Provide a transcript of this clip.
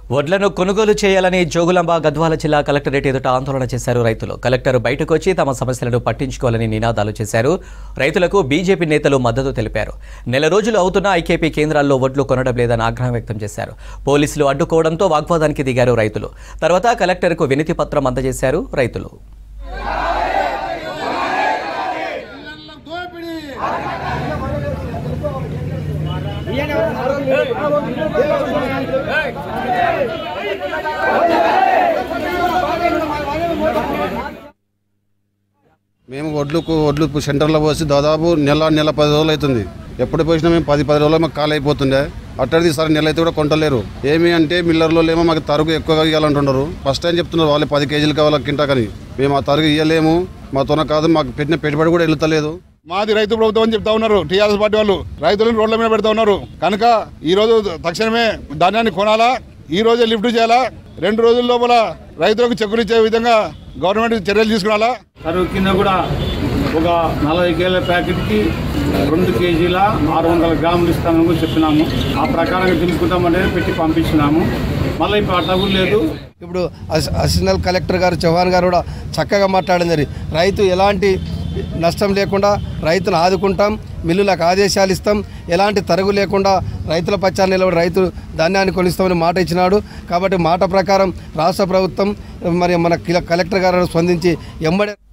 వడ్లను కొనుగోలు చేయాలని జోగులాంబ గద్వాల జిల్లా కలెక్టరేట్ ఎదుట ఆందోళన చేశారు రైతులు కలెక్టర్ బయటకు వచ్చి తమ సమస్యలను పట్టించుకోవాలని నినాదాలు చేశారు రైతులకు బీజేపీ నేతలు మద్దతు తెలిపారు నెల రోజులు అవుతున్నా ఐకేపీ కేంద్రాల్లో వడ్లు కొనడం లేదని ఆగ్రహం వ్యక్తం చేశారు పోలీసులు అడ్డుకోవడంతో వాగ్వాదానికి దిగారు రైతులు తర్వాత కలెక్టర్కు వినతి పత్రం అందజేశారు రైతులు మేము వడ్లకు వడ్లు సెంటర్లో పోసి దాదాపు నెల నెల పది రోజులు అవుతుంది ఎప్పుడు పోసినా మేము పది పది రోజులు మాకు కాలు అయిపోతుండే అట్టడిది సరే నెల అయితే కూడా కొంటలేరు ఏమి అంటే మిల్లర్లో ఏమో మాకు తరుగు ఎక్కువగా ఇవ్వాలంటున్నారు ఫస్ట్ టైం చెప్తున్నారు వాళ్ళు పది కేజీలు కావాలి కింటా కానీ మేము ఆ తరుగు ఇవ్వలేము మా తొన కాదు మాకు పెట్టిన పెట్టుబడి కూడా వెళ్తలేదు మాది రైతు ప్రభుత్వం అని చెప్తా ఉన్నారు టీఆర్ఎస్ పార్టీ వాళ్ళు రైతులను రోడ్ల మీద పెడతా ఉన్నారు కనుక ఈ రోజు తక్షణమే ధాన్యాన్ని కొనాలా ఈ రోజే లిఫ్ట్ చేయాలా రెండు రోజుల లోపల రైతులకు చెక్కులు ఇచ్చే విధంగా గవర్నమెంట్ చర్యలు తీసుకురాలా కరువు కింద కూడా ఒక నలభై కేజీల ప్యాకెట్కి రెండు కేజీల ఆరు వందల గ్రాములు ఇస్తామని కూడా చెప్పినాము ఆ ప్రకారంగా తెలుసుకుంటామని పెట్టి పంపించినాము మళ్ళీ ఇప్పుడు అట్లా కూడా లేదు ఇప్పుడు అస్- అసిస్టెంట్ కలెక్టర్ గారు చౌహాన్ గారు కూడా చక్కగా మాట్లాడింది రైతు ఎలాంటి నష్టం లేకుండా రైతును ఆదుకుంటాం మిల్లులకు ఆదేశాలు ఇస్తాం ఎలాంటి తరుగు లేకుండా రైతుల పచ్చాన్ని నిలబడి రైతు ధాన్యాన్ని కొనిస్తామని మాట ఇచ్చినాడు కాబట్టి మాట ప్రకారం రాష్ట్ర ప్రభుత్వం మరి మన కిల- కలెక్టర్ గారు స్పందించి ఎంబడే